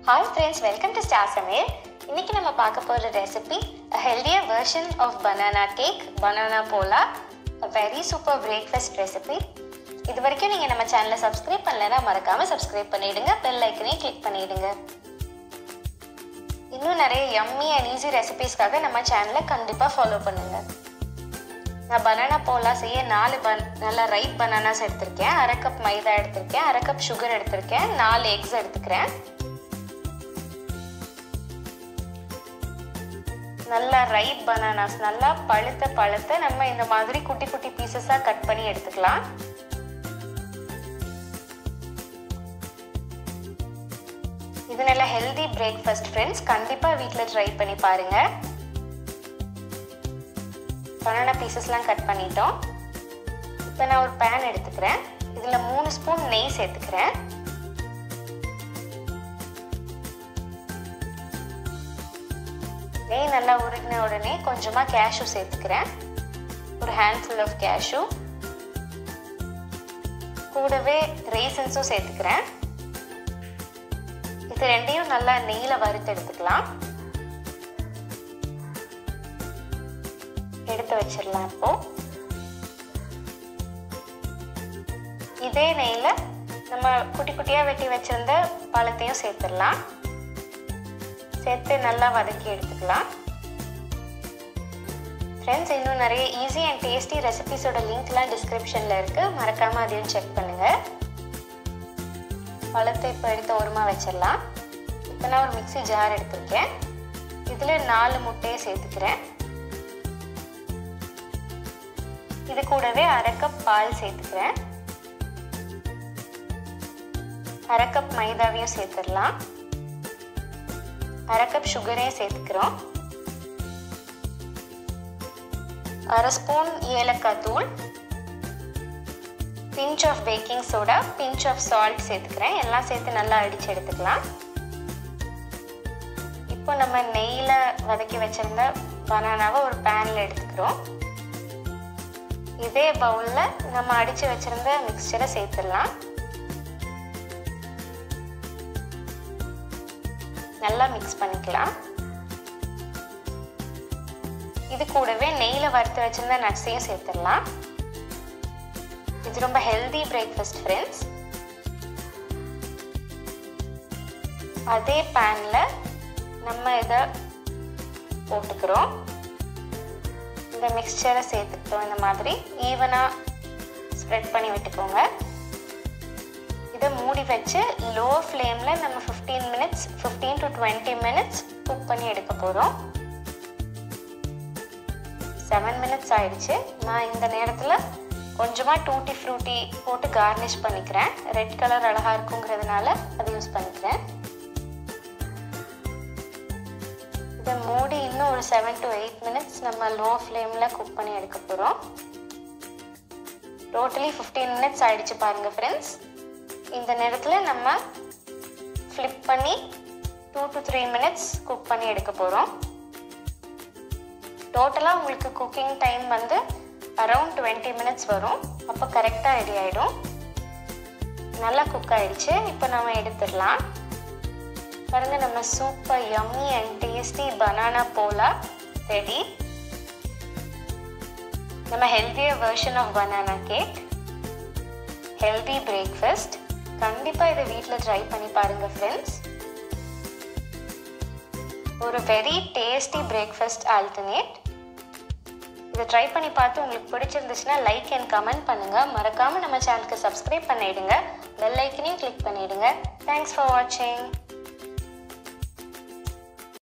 hi friends welcome to star Samayal இன்னைக்கு நம்ம பார்க்க போகிற recipe healthier version of banana cake banana pola very super breakfast recipe இது வரைக்கும் நீங்கள் நம்ம சேனலை சப்ஸ்கிரைப் பண்ணலைன்னா மறக்காமல் சப்ஸ்கிரைப் பண்ணிவிடுங்க பெல் ஐக்கனையும் கிளிக் பண்ணிவிடுங்க இன்னும் நிறைய யம்மி அண்ட் ஈஸி ரெசிபீஸ்க்காக நம்ம சேனலை கண்டிப்பாக ஃபாலோ பண்ணுங்கள் நான் பனானா போலா செய்ய நாலு பன் நல்லா ரைட் பனானாஸ் எடுத்திருக்கேன் அரை கப் மைதா எடுத்திருக்கேன் அரை கப் சுகர் எடுத்திருக்கேன் நாலு எக்ஸ் எடுத்துக்கிறேன் நல்லா ரைட் பனானாஸ் நல்லா பழுத்த பழுத்த நம்ம இந்த மாதிரி குட்டி குட்டி பீசஸாக கட் பண்ணி எடுத்துக்கலாம் இது நல்ல ஹெல்தி பிரேக்ஃபாஸ்ட் ஃப்ரெண்ட்ஸ் கண்டிப்பாக வீட்டில் ட்ரை பண்ணி பாருங்கள் பனானா பீசஸ்லாம் கட் பண்ணிட்டோம் இப்போ நான் ஒரு பேன் எடுத்துக்கிறேன் இதில் மூணு ஸ்பூன் நெய் சேர்த்துக்கிறேன் நெய் நல்லா உருகின உடனே கொஞ்சமாக கேஷு சேர்த்துக்கிறேன் ஒரு ஹேண்ட்ஃபுல் ஆஃப் கேஷு கூடவே ரேசன்ஸும் சேர்த்துக்கிறேன் இது ரெண்டையும் நல்லா நெய்யில் வறுத்து எடுத்துக்கலாம் எடுத்து வச்சிடலாம் இப்போ இதே நெய்யில் நம்ம குட்டி குட்டியாக வெட்டி வச்சிருந்த பழத்தையும் சேர்த்துடலாம் சேர்த்து நல்லா வதக்கி எடுத்துக்கலாம் ஃப்ரெண்ட்ஸ் இன்னும் நிறைய ஈஸி அண்ட் டேஸ்டி ரெசிபிஸோட லிங்க்லாம் டிஸ்கிரிப்ஷனில் இருக்குது மறக்காமல் அதையும் செக் பண்ணுங்கள் பழத்தை இப்போ எடுத்து ஓரமாக வச்சிடலாம் இப்போ நான் ஒரு மிக்சி ஜார் எடுத்திருக்கேன் இதில் நாலு முட்டையை சேர்த்துக்கிறேன் இது கூடவே அரை கப் பால் சேர்த்துக்கிறேன் அரை கப் மைதாவையும் சேர்த்துடலாம் அரை கப் சுகரையும் சேர்த்துக்கிறோம் அரை ஸ்பூன் ஏலக்காய் தூள் pinch of baking soda pinch of salt சேர்த்துக்கிறேன் எல்லாம் சேர்த்து நல்லா அடித்து எடுத்துக்கலாம் இப்போ நம்ம நெய்யில் வதக்கி வச்சிருந்த பனானாவை ஒரு பேனில் எடுத்துக்கிறோம் இதே பவுலில் நம்ம அடித்து வச்சிருந்த மிக்சரை சேர்த்துடலாம் நல்லா மிக்ஸ் பண்ணிக்கலாம் இது கூடவே நெய்யில் வறுத்து வச்சிருந்த நட்ஸையும் சேர்த்துடலாம் இது ரொம்ப ஹெல்தி பிரேக்ஃபாஸ்ட் ஃப்ரெண்ட்ஸ் அதே பேனில் நம்ம இதை போட்டுக்கிறோம் இந்த மிக்சரை சேர்த்துக்கிட்டோம் இந்த மாதிரி ஈவனாக ஸ்ப்ரெட் பண்ணி விட்டுக்கோங்க இதை மூடி வச்சு லோ ஃப்ளேமில் நம்ம fifteen minutes fifteen to twenty minutes cook பண்ணி எடுக்க போகிறோம் செவன் மினிட்ஸ் ஆயிடுச்சு நான் இந்த நேரத்தில் கொஞ்சமாக டூட்டி ஃப்ரூட்டி போட்டு கார்னிஷ் பண்ணிக்கிறேன் ரெட் கலர் அழகாக இருக்குங்கிறதுனால அதை யூஸ் பண்ணிக்கிறேன் இதை மூடி இன்னும் ஒரு செவன் டு எயிட் மினிட்ஸ் நம்ம லோ ஃப்ளேமில் குக் பண்ணி எடுக்க போகிறோம் டோட்டலி ஃபிஃப்டீன் மினிட்ஸ் ஆயிடுச்சு பாருங்கள் ஃப்ரெண்ட்ஸ் இந்த நேரத்தில் நம்ம ஃப்ளிப் பண்ணி two to three minutes cook பண்ணி எடுக்க போகிறோம் டோட்டலாக உங்களுக்கு குக்கிங் டைம் வந்து அரவுண்ட் டுவெண்ட்டி மினிட்ஸ் வரும் அப்போ கரெக்டாக ரெடி ஆகிடும் நல்லா குக் ஆகிடுச்சு இப்போ நம்ம எடுத்துடலாம் பாருங்கள் நம்ம super yummy and tasty banana pola ready நம்ம healthier version of banana cake healthy breakfast கண்டிப்பாக இதை வீட்டில் ட்ரை பண்ணி பாருங்கள் ஃப்ரெண்ட்ஸ் ஒரு வெரி டேஸ்டி பிரேக்ஃபாஸ்ட் ஆல்டர்னேட் இதை ட்ரை பண்ணி பார்த்து உங்களுக்கு பிடிச்சிருந்துச்சுன்னா லைக் அண்ட் கமெண்ட் பண்ணுங்கள் மறக்காமல் நம்ம சேனலுக்கு சப்ஸ்கிரைப் பண்ணிவிடுங்க பெல் ஐக்கனையும் கிளிக் பண்ணிவிடுங்க தேங்க்ஸ் ஃபார் வாட்சிங்